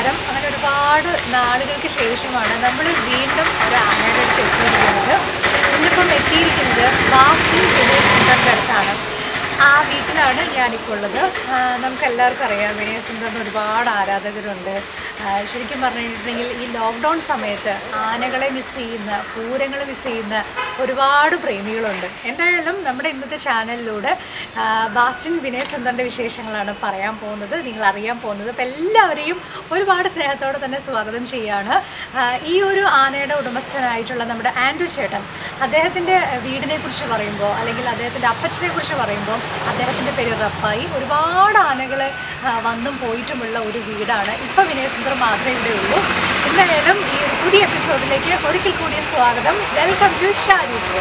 നമസ്കാരം അങ്ങനെ ഒരുപാട് നാളുകൾക്ക് ശേഷമാണ് നമ്മൾ വീണ്ടും ഒരു ആനയുടെ അടുത്ത് എത്തിയിരിക്കുന്നത് ഇന്നിപ്പം എത്തിയിരിക്കുന്നത് ബാസ്റ്റിൻ വിനയ സുന്ദറിൻ്റെ അടുത്താണ് ആ വീട്ടിലാണ് ഞാനിപ്പോൾ ഉള്ളത് ആ, നമുക്കെല്ലാവർക്കും അറിയാം വിനയ സുന്ദറിന് ഒരുപാട് ആരാധകരുണ്ട് ആ, ശരിക്കും പറഞ്ഞു കഴിഞ്ഞിട്ടുണ്ടെങ്കിൽ ഈ ലോക്ക്ഡൗൺ സമയത്ത് ആനകളെ മിസ് ചെയ്യുന്ന പൂരങ്ങളെ മിസ് ചെയ്യുന്ന ഒരുപാട് പ്രേമികളുണ്ട് എന്തായാലും നമ്മുടെ ഇന്നത്തെ ചാനലിലൂടെ ആ, ബാസ്റ്റിൻ വിനയ സുന്ദറിൻ്റെ വിശേഷങ്ങളാണ് പറയാൻ പോകുന്നത് നിങ്ങൾ അറിയാൻ പോകുന്നത് അപ്പം എല്ലാവരെയും ഒരുപാട് സ്നേഹത്തോടെ തന്നെ സ്വാഗതം ചെയ്യുകയാണ് ആ, ഈ ഒരു ആനയുടെ ഉടമസ്ഥനായിട്ടുള്ള നമ്മുടെ ആൻഡ്രു ചേട്ടൻ അദ്ദേഹത്തിൻ്റെ വീടിനെ കുറിച്ച് പറയുമ്പോൾ അല്ലെങ്കിൽ അദ്ദേഹത്തിൻ്റെ അപ്പച്ചനെ കുറിച്ച് പറയുമ്പോൾ അദ്ദേഹത്തിൻ്റെ പേര് റപ്പായി ഒരുപാട് ആനകൾ വന്നും പോയിട്ടുമുള്ള ഒരു വീടാണ് ഇപ്പം വിനയസുന്ദർ മാത്രമേ ഇവിടെ ഉള്ളൂ എന്തായാലും ഈ ഒരു പുതിയ എപ്പിസോഡിലേക്ക് ഒരിക്കൽ കൂടി സ്വാഗതം വെൽക്കം ടു ഷാരീസ്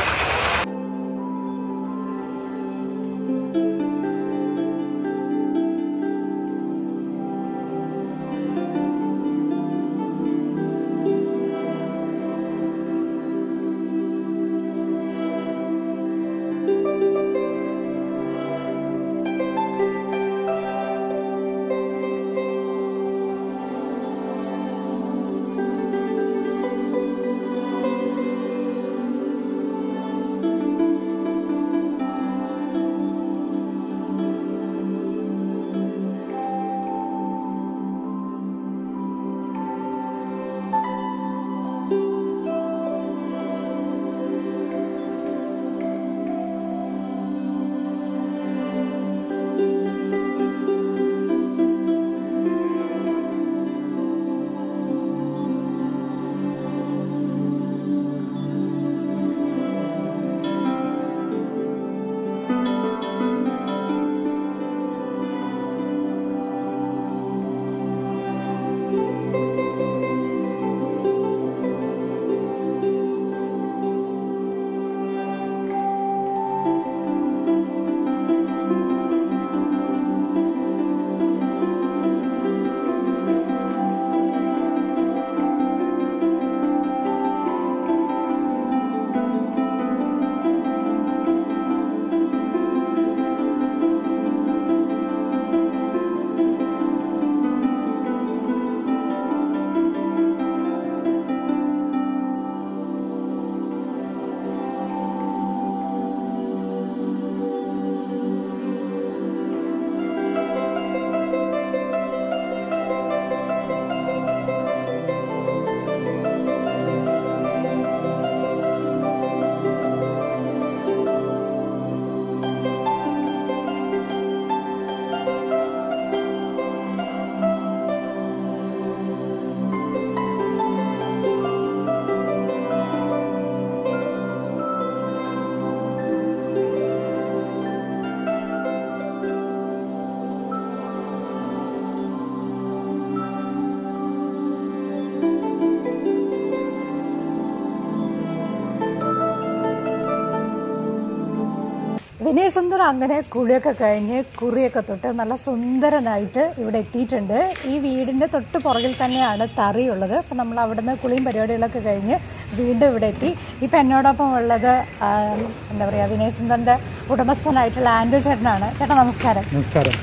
വിനയ സുന്ദർ അങ്ങനെ കുളിയൊക്കെ കഴിഞ്ഞ് കുറിയൊക്കെ തൊട്ട് നല്ല സുന്ദരനായിട്ട് ഇവിടെ എത്തിയിട്ടുണ്ട് ഈ വീടിന്റെ തൊട്ട് പുറകിൽ തന്നെയാണ് തറിയുള്ളത് അപ്പം നമ്മൾ അവിടുന്ന് കുളിയും പരിപാടികളൊക്കെ കഴിഞ്ഞ് വീണ്ടും ഇവിടെ എത്തി ഇപ്പം എന്നോടൊപ്പം ഉള്ളത് ആ, എന്താ പറയുക വിനയ സുന്ദറിന്റെ ഉടമസ്ഥനായിട്ടുള്ള ആൻഡ്രു ചേട്ടനാണ് ചേട്ടാ നമസ്കാരം നമസ്കാരം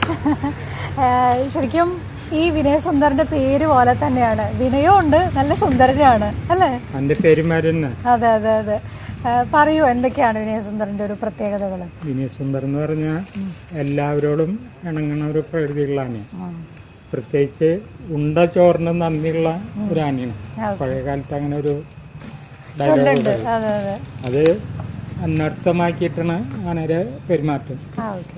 ആ, ശരിക്കും ഈ വിനയ സുന്ദറിന്റെ പേര് പോലെ തന്നെയാണ് വിനയവും ഉണ്ട് നല്ല സുന്ദരനാണ് അല്ലേ എൻ്റെ പേരുമാര് തന്നെ അതെ അതെ അതെ ആ, പറയൂ എന്തൊക്കെയാണ് വിനയ സുന്ദറിന്റെ ഒരു പ്രത്യേകതകൾ വിനയ് സുന്ദർ എന്ന് പറഞ്ഞാൽ എല്ലാവരോടും ഇണങ്ങുന്ന ഒരു പ്രകൃതികളാണ് പ്രത്യേകിച്ച് ഉണ്ട ചോറിന് നന്ദിയുള്ള ഒരു ആനയാണ് പഴയ കാലത്ത് അങ്ങനെ ഒരു dialogue ചൊല്ലുണ്ട് ഉണ്ട്. അതെ അതെ അത് അനർത്ഥമാക്കിയിട്ടാണ് ആനയുടെ പെരുമാറ്റം ആ ഓക്കെ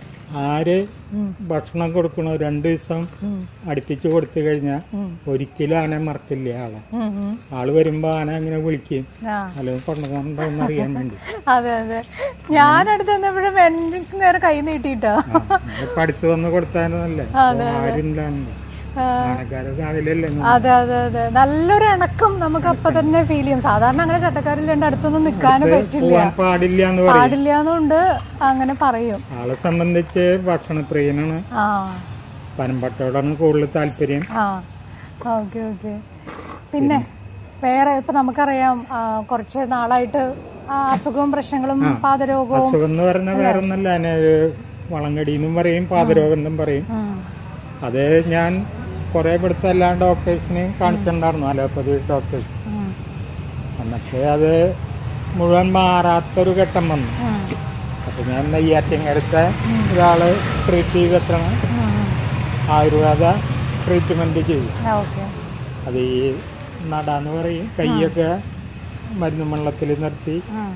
ആര് ഭക്ഷണം കൊടുക്കണോ രണ്ടു ദിവസം അടുപ്പിച്ച് കൊടുത്തു കഴിഞ്ഞാൽ ഒരിക്കലും ആന മറക്കില്ല ആളെ ആള് വരുമ്പോ ആന അങ്ങനെ വിളിക്കും ആ അല്ലെങ്കിൽ കൊണ്ടുവന്നുണ്ടോ എന്ന് അറിയാൻ വേണ്ടി അതെ അതെ ഞാൻ അടുത്ത് വന്നപ്പോഴും എനിക്ക് നേരെ കൈ നീട്ടിട്ടോ ഇപ്പൊ അടുത്ത് വന്ന് കൊടുത്താനല്ലേ ആരുണ്ടാണ്ട് ആനക്കാരെ രാവിലെ അല്ലേ അതെ അതെ അതെ നല്ലൊരു ഇണക്കം നമുക്ക് അപ്പൊ തന്നെ ഫീൽ ചെയ്യും സാധാരണ അങ്ങനെ ചട്ടക്കാരില്ലാണ്ട് അടുത്തൊന്നും നിൽക്കാനും പറ്റില്ല പോവാൻ പാടില്ല എന്ന് പറയും പാടില്ല എന്നുണ്ട് അങ്ങനെ പറയും ആളെ സംബന്ധിച്ച് ഭക്ഷണപ്രിയനാണ് ആ പനമ്പട്ടയോടാണ് കൂടുതൽ താല്പര്യം ആ ഓക്കെ ഓക്കെ പിന്നെ വേറെ ഇപ്പൊ നമുക്കറിയാം ആ, കുറച്ച് നാളായിട്ട് ആ, അസുഖവും പ്രശ്നങ്ങളും പാതരോഗവും അസുഖം എന്ന് പറഞ്ഞാൽ വേറെ ഒന്നല്ല അതിനെ ഒരു വളങ്കടി എന്നും പറയും പാതരോഗം എന്നും പറയും ഉം. അത് ഞാൻ കുറെ ഇവിടുത്തെ എല്ലാ ഡോക്ടേഴ്സിനെയും കാണിച്ചിട്ടുണ്ടായിരുന്നു അലോപ്പതി ഡോക്ടേഴ്സ് ഉം. എന്നിട്ട് അത് മുഴുവൻ മാറാത്തൊരു ഘട്ടം വന്നു ഉം. അപ്പൊ ഞാൻ നെയ്യാറ്റിങ്ങരത്തെ ഒരാള് ട്രീറ്റ് ചെയ്തിട്ടാണ് ഉം. ഉം. ആയുർവേദ ട്രീറ്റ്മെന്റ് ചെയ്തു ആ, ഓക്കെ അത് ഈ നടാന്ന് പറയും കൈയൊക്കെ മരുന്ന് വെള്ളത്തിൽ നിർത്തി ഉം.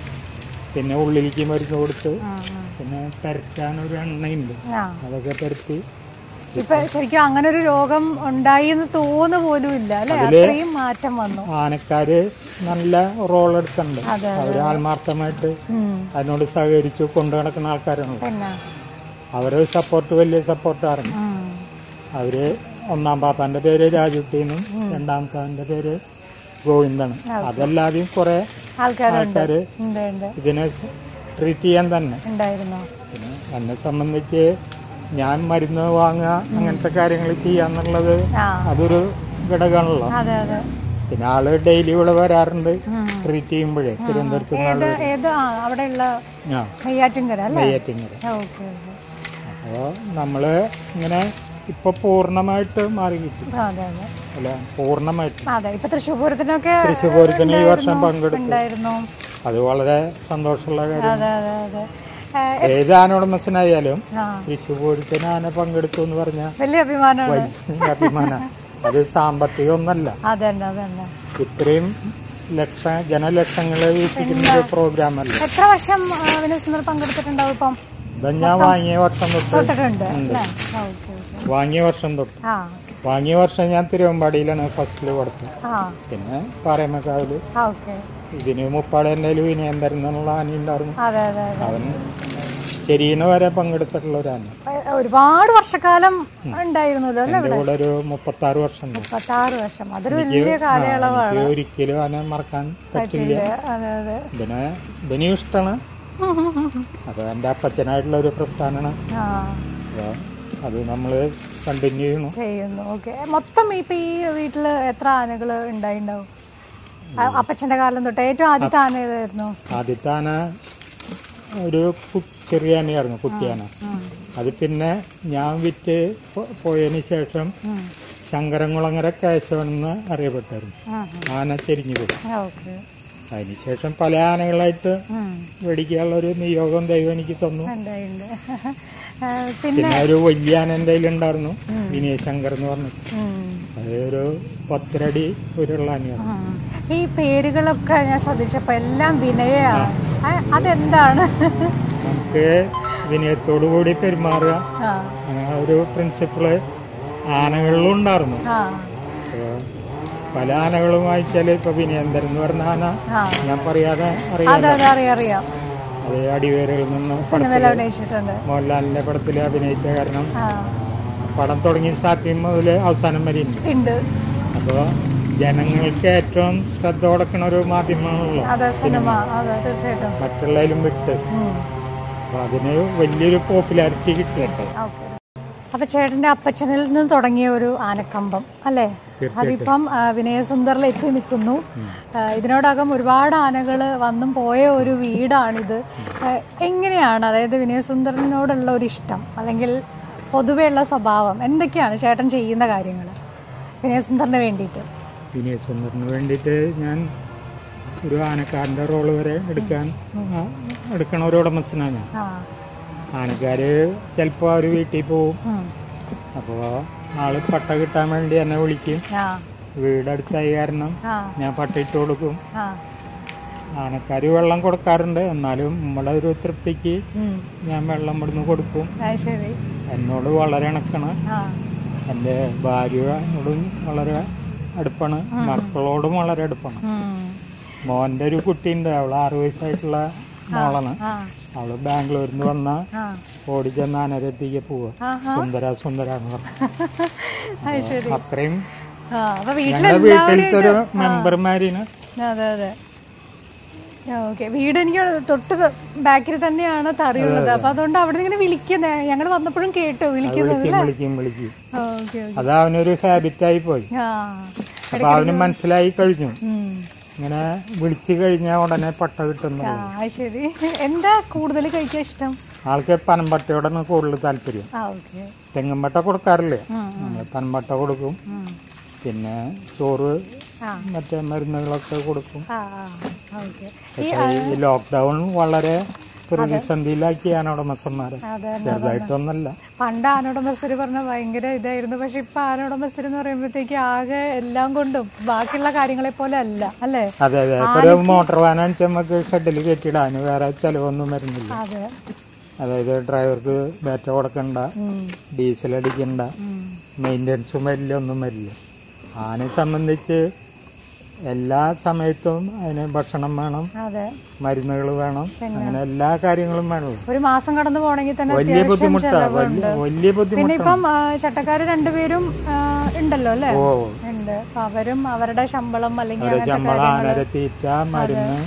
പിന്നെ ഉള്ളിലേക്ക് മരുന്ന് കൊടുത്ത് ഉം. ഉം. പിന്നെ പരത്താനൊരു എണ്ണയുണ്ട് ആ അതൊക്കെ പരത്തി ഇപ്പൊ ശരിക്കും അങ്ങനെ ഒരു രോഗം ഉണ്ടായി എന്ന് തോന്നു പോലും ഇല്ല അല്ലെ അതില് അത്രയും മാറ്റം വന്നു ആനക്കാര് നല്ല റോൾ എടുത്തിട്ടുണ്ട് അതെ, അവര് ആത്മാർത്ഥമായിട്ട് ഉം. അതിനോട് സഹകരിച്ചു കൊണ്ടു നടക്കുന്ന ആൾക്കാരാണ് പിന്നെ അവര് സപ്പോർട്ട് വലിയ സപ്പോർട്ടായിരുന്നു ഉം. അവര് ഒന്നാം പാപ്പാന്റെ പേര് രാജുട്ടിന്നും രണ്ടാമത്തെ പേര് ഗോവിന്ദാണ് അതല്ലാതെയും കുറെ ആൾക്കാരുണ്ട് ആൾക്കാര് ഉണ്ട് ഉണ്ട് ഇതിനെ ട്രീറ്റ് ചെയ്യാൻ തന്നെ ഉണ്ടായിരുന്നു പിന്നെ എന്നെ സംബന്ധിച്ച് ഞാൻ മരുന്ന് വാങ്ങുക അങ്ങനത്തെ കാര്യങ്ങൾ ചെയ്യാന്നുള്ളത് ആ അതൊരു ഘടകമാണല്ലോ അതെ അതെ പിന്നെ ആള് ഡെയിലി ഇവിടെ വരാറുണ്ട് ഉം. ട്രീറ്റ് ചെയ്യുമ്പോഴേ തിരുവനന്തപുരത്ത് നിന്ന് ഏത് ഏത് ആ അവിടെയുള്ള ആ നെയ്യാറ്റിൻകര അല്ലേ നെയ്യാറ്റിങ്ങര ഓക്കെ ഓക്കെ അപ്പോൾ നമ്മള് ഇങ്ങനെ ഇപ്പൊ പൂർണ്ണമായിട്ട് മാറി കിട്ടി അതെ അതെ അല്ല പൂർണ്ണമായിട്ട് അതെ ഇപ്പൊ തൃശ്ശൂർ പൂരത്തിനൊക്കെ തൃശ്ശൂർ പൂരത്തിന് ഈ വർഷം പങ്കെടുത്തു ഉണ്ടായിരുന്നു അത് വളരെ സന്തോഷമുള്ള കാര്യം അതെ അതെ അതെ ഏ, ഏത് ആനോടമസ്ഥനായാലും ആ തൃശ്ശൂർ പൂരത്തിന് ആന പങ്കെടുത്തു എന്ന് പറഞ്ഞാൽ വലിയ അഭിമാനമാണ് വലിയ അഭിമാനം അത് സാമ്പത്തികമൊന്നല്ല അതന്നെ അതന്നെ ഇത്രയും ലക്ഷ ജനലക്ഷങ്ങളെ വീക്ഷിക്കുന്ന ഒരു പ്രോഗ്രാം അല്ല എത്ര വർഷം ആ, വിനോദ് സുന്ദർ പങ്കെടുത്തിട്ടുണ്ടാവും ഇപ്പം ഇത് ഞാൻ വാങ്ങിയ വർഷം തൊട്ട് തൊട്ടിട്ടുണ്ട് അല്ലേ ഓക്കെ ഓക്കെ വാങ്ങിയ വർഷം തൊട്ട് ആ വാങ്ങിയ വർഷം ഞാൻ തിരുവമ്പാടിയിലാണ് ഫസ്റ്റിൽ കൊടുത്തത് ആ പിന്നെ പാറയമക്കാവില് ആ ഓക്കെ ഇതിന് മുപ്പാട് എൻ്റെ വിനയം തരുന്നുള്ള ആന ഉണ്ടായിരുന്നു അതെ അതെ അതെ അവൻ ചെരീണ വരെ പങ്കെടുത്തിട്ടുള്ള ഒരു ആന ഏ, ഒരുപാട് വർഷക്കാലം ഉണ്ടായിരുന്നല്ലോ അല്ലേ എൻ്റെ കൂടെ ഒരു മുപ്പത്താറ് വർഷം ഉണ്ട് മുപ്പത്താറ് വർഷം അതൊരു വലിയ കാലയളവാണ് എനിക്ക് ഒരിക്കലും ആന മറക്കാൻ പറ്റില്ല അതെ അതെ ഇതിനെ ഇതിനും ഇഷ്ടമാണ് അത് എൻ്റെ അപ്പച്ചനായിട്ടുള്ള ഒരു പ്രസ്ഥാനമാണ് ആ അപ്പോൾ അത് നമ്മൾ കണ്ടിന്യൂ ചെയ്യണം ചെയ്യുന്നു ഓക്കെ മൊത്തം ഇപ്പൊ ഈ വീട്ടില് എത്ര ആനകൾ ഉണ്ടായിണ്ടാവും ആ, അപ്പച്ചന്റെ കാലം തൊട്ട് ഏറ്റവും ആദ്യത്തെ ആന ഏതായിരുന്നു ആദ്യത്തെ ആന ഒരു കു- ചെറിയ ആനയായിരുന്നു കുട്ടിയാന ഉം. അത് പിന്നെ ഞാൻ വിറ്റ് പോ- പോയതിന് ശേഷം ഉം. ശങ്കരംകുളങ്ങര കേശവൻ എന്ന് അറിയപ്പെട്ടായിരുന്നു ആ, ആന ചെരിഞ്ഞു പോയി ആ, ഓക്കെ അതിനുശേഷം പല ആനകളായിട്ട് ഉം. മേടിക്കാനുള്ള ഒരു നിയോഗം ദൈവം എനിക്ക് തന്നു ഉണ്ടായിട്ടുണ്ട് ആ, പിന്നെ പിന്നെ ഒരു വലിയ ആന എൻ്റെ കയ്യിലുണ്ടായിരുന്നു വിനയശങ്കർ എന്ന് പറഞ്ഞു ഉം. അത് ഒരു പത്തരടി ഉരുള്ള ആനയാണ് ഉം. ഈ പേരുകളൊക്കെ ഞാൻ ശ്രദ്ധിച്ചപ്പോ എല്ലാം വിനയാണ് ആ, അതെന്താണ് നമുക്ക് വിനയത്തോടു കൂടി പെരുമാറുക ആ ആ ഒരു പ്രിൻസിപ്പിള് ആനകളിലും ഉണ്ടായിരുന്നു ആ അപ്പൊ പല ആനകളും വായിച്ചാൽ ഇപ്പൊ വിനയന്തരൻ എന്ന് പറഞ്ഞ ആന ആ ഞാൻ പറയാതെ അറിയാം അതെ അതെ അറിയാം അറിയാം അത് അടിവേരുകളിൽ നിന്ന് സിനിമയിൽ അഭിനയിച്ചിട്ടുണ്ട് മോഹൻലാലിന്റെ പടത്തിൽ അഭിനയിച്ച കാരണം ആ പടം തുടങ്ങി സ്റ്റാർട്ടിങ് മുതൽ അവസാനം വരെ ഉണ്ട് ഉണ്ട് അപ്പോൾ ജനങ്ങൾക്ക് ഏറ്റവും ശ്രദ്ധ കൊടുക്കുന്ന ഒരു മാധ്യമമാണല്ലോ അതെ സിനിമ അതെ തീർച്ചയായിട്ടും മറ്റുള്ളതിലും വിട്ട് ഉം. അപ്പൊ അതിന് വലിയൊരു പോപ്പുലാരിറ്റി കിട്ടിയിട്ട് ഓക്കെ അപ്പൊ ചേട്ടന്റെ അപ്പച്ചനിൽ നിന്ന് തുടങ്ങിയ ഒരു ആനക്കമ്പം അല്ലേ അതിപ്പം ആ, വിനയസുന്ദറിൽ എത്തി നിൽക്കുന്നു ആ, ഇതിനോടകം ഒരുപാട് ആനകൾ വന്നും പോയ ഒരു വീടാണിത് ആ, എങ്ങനെയാണ് അതായത് വിനയസുന്ദറിനോടുള്ള ഒരു ഇഷ്ടം അല്ലെങ്കിൽ പൊതുവെയുള്ള സ്വഭാവം എന്തൊക്കെയാണ് ചേട്ടൻ ചെയ്യുന്ന കാര്യങ്ങൾ വിനയസുന്ദറിന് വേണ്ടിയിട്ട് വിനയ സുന്ദറിന് വേണ്ടിയിട്ട് ഞാൻ ഒരു ആനക്കാരൻ്റെ റോള് വരെ എടുക്കാൻ ആ, എടുക്കണ ഒരു ഉടമസ്ഥനാണ് ഞാൻ ആ ആനക്കാര് ചിലപ്പോൾ അവർ വീട്ടിൽ പോവും ഉം. അപ്പോൾ ആള് പട്ട കിട്ടാൻ വേണ്ടി എന്നെ വിളിക്കും ആ വീടടുത്തായി കാരണം ആ ഞാൻ പട്ട ഇട്ട് കൊടുക്കും ആ ആനക്കാര് വെള്ളം കൊടുക്കാറുണ്ട് എന്നാലും നമ്മളെ ഒരു തൃപ്തിക്ക് ഉം. ഞാൻ വെള്ളം ഇവിടുന്ന് കൊടുക്കും അത് ശരി എന്നോട് വളരെ ഇണക്കാണ് ആ എൻ്റെ ഭാര്യയോടും വളരെ അടുപ്പാണ് മക്കളോടും വളരെ അടുപ്പാണ് ഉം. മോൻ്റെ ഒരു കുട്ടിയുണ്ട് അവൾ ആറു വയസ്സായിട്ടുള്ള മോളാണ് ആ അവള് ബാംഗ്ലൂരിൽ നിന്ന് വന്ന ആ ഓടി ചെന്ന് ആനരത്തേക്ക് പോവുക ആഹാ. സുന്ദര സുന്ദര എന്ന് പറഞ്ഞു അത് ശരി അത്രയും ആ അപ്പൊ ഞങ്ങളുടെ വീട്ടിലത്തെ ഒരു മെമ്പർമാരിന് അതെ അതെ ഓക്കെ വീട് എനിക്ക് തൊട്ട് ബാക്കിൽ തന്നെയാണ് തറിയുള്ളത് അപ്പൊ അതുകൊണ്ട് അവിടെ ഇങ്ങനെ വിളിക്കുന്നത് ഞങ്ങൾ വന്നപ്പോഴും കേട്ടു വിളിക്കുന്നത് വിളിക്കും വിളിക്കും വിളിക്കും ഓക്കെ ഓക്കെ അത് അവനൊരു ഹാബിറ്റായി പോയി ആ അപ്പൊ അവന് മനസ്സിലായി കഴിഞ്ഞു ഉം. ഇങ്ങനെ വിളിച്ചു കഴിഞ്ഞാൽ ഉടനെ പട്ട കിട്ടുന്നു ആ അത് ശരി എന്താ കൂടുതൽ കഴിക്കാൻ ഇഷ്ടം ആൾക്ക് പനമ്പട്ടയോടാണ് കൂടുതൽ താല്പര്യം ആ ഓക്കെ തെങ്ങുംപട്ട കൊടുക്കാറില്ലേ ഉം, നമ്മൾ പനമ്പട്ട കൊടുക്കും ഉം. പിന്നെ ചോറ് ആ മറ്റേ മരുന്നുകളൊക്കെ കൊടുക്കും ആ ആ ഓക്കെ ഈ പക്ഷേ ഈ ലോക്ക്ഡൗൺ വളരെ പ്രതിസന്ധിയിലാക്കി ആനോടമസ്ഥന്മാരെ അതെ ചെറുതായിട്ടൊന്നല്ല പണ്ട് ആനോടമസ്ഥര് പറഞ്ഞ ഭയങ്കര ഇതായിരുന്നു പക്ഷെ ഇപ്പൊ ആനോടമസ്ഥര് എന്ന് പറയുമ്പോഴത്തേക്ക് ആകെ എല്ലാം കൊണ്ടും ബാക്കിയുള്ള കാര്യങ്ങളെ പോലെ അല്ല അല്ലേ അതെ അതെ ഇപ്പൊ ഒരു മോട്ടോർ വാനാണിച്ച് നമുക്ക് ഷെഡിൽ കയറ്റിയിടാൻ വേറെ ചിലവൊന്നും വരുന്നില്ല അതെ അതായത് ഡ്രൈവർക്ക് ബാറ്റ കൊടുക്കണ്ട ഉം, ഡീസൽ അടിക്കണ്ട ഉം. മെയിൻ്റനൻസും വരില്ല ഒന്നും വരില്ല ആനയെ സംബന്ധിച്ച് എല്ലാ സമയത്തും അതിന് ഭക്ഷണം വേണം അതെ മരുന്നുകൾ വേണം അങ്ങനെ എല്ലാ കാര്യങ്ങളും വേണമല്ലോ ഒരു മാസം കടന്നു പോണെങ്കിൽ തന്നെ വലിയ അത്യാവശ്യം ബുദ്ധിമുട്ടാ ചെലവുണ്ട് വലിയ വലിയ പിന്നെ ബുദ്ധിമുട്ടാണ് ഇപ്പം ആ, ചട്ടക്കാര് രണ്ടുപേരും ആ, ഉണ്ടല്ലോ അല്ലേ ഓ ഉണ്ട് അപ്പൊ അവരും അവരുടെ ശമ്പളം അല്ലെങ്കിൽ അവരെ അങ്ങനത്തെ ശമ്പളം ആനരെ തീറ്റ മരുന്ന്